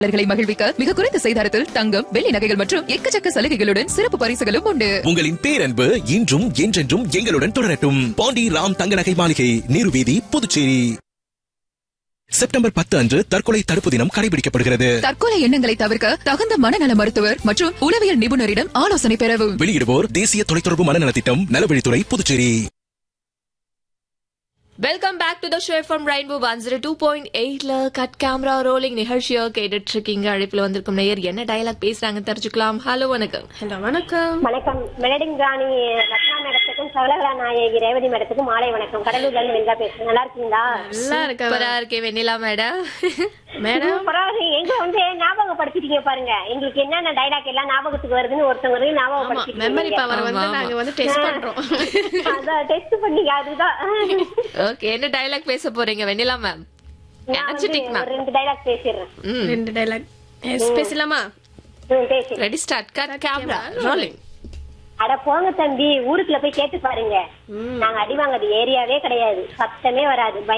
வாடிக்கையாளர்களை மகிழ்விக்க மிக குறைந்த செய்தாரத்தில் தங்கம் வெள்ளி நகைகள் மற்றும் எக்கச்சக்க சலுகைகளுடன் சிறப்பு பரிசுகளும் உண்டு உங்களின் பேரன்பு இன்றும் என்றென்றும் எங்களுடன் தொடரட்டும் பாண்டி ராம் தங்க நகை மாளிகை நீருவீதி புதுச்சேரி செப்டம்பர் பத்து அன்று தற்கொலை தடுப்பு தினம் கடைபிடிக்கப்படுகிறது தற்கொலை எண்ணங்களை தவிர்க்க தகுந்த மனநல மருத்துவர் மற்றும் உளவியல் நிபுணரிடம் ஆலோசனை பெறவும் வெளியிடுவோர் தேசிய தொலைத்தொடர்பு மனநல திட்டம் நலவழித்துறை Puducherry welcome back to the show from rainbow one zero two point எயிட்ல கட் கேமரா ரோலிங் நிகழ்ச்சியோ கேட்டுட்டு இருக்கீங்க அழைப்புல வந்திருக்கும் நேயர் என்ன டயலாக் பேசுறாங்க தெரிஞ்சுக்கலாம் ஹலோ வணக்கம் ஹலோ வணக்கம் வணக்கம் மெலடிங் ராணி ரத்னா மேடத்துக்கும் சகலகலா நாயகி ரேவதி மேடத்துக்கும் மாலை வணக்கம் கடலூர்ல இருந்து வெங்கா பேசுறேன் நல்லா இருக்கீங்களா நல்லா இருக்க சூப்பரா இருக்கே வெண்ணிலா மேடம் மேடம் சூப்பரா இருக்கு. எங்க வந்து ஞாபகப்படுத்திட்டீங்க பாருங்க எங்களுக்கு என்னென்ன டைலாக் எல்லாம் ஞாபகத்துக்கு வருதுன்னு ஒருத்தவங்க ஆமா ஞாபகப்படுத்திட்டீங்க மெமரி பவர் வந்து ஆமா, நாங்க வந்து டெஸ்ட் பண்றோம் அதான் டெஸ்ட் பண்ணீங்க அதுதான் ஓகே என்ன டயலாக் பேச போறீங்க வெண்ணிலா மேம் நான் வந்து எனர்ஜெட்டிக் ஒரு மேம் ரெண்டு டைலாக் பேசிடுறேன் ரெண்டு டைலாக் பேசலாமா ம், பேசிடுறேன் ready start cut camera rolling அட போங்க தம்பி ஊருக்குள்ள போய் கேட்டு பாருங்க நாங்க அடி வாங்காத ஏரியாவே கிடையாது சத்தமே வராது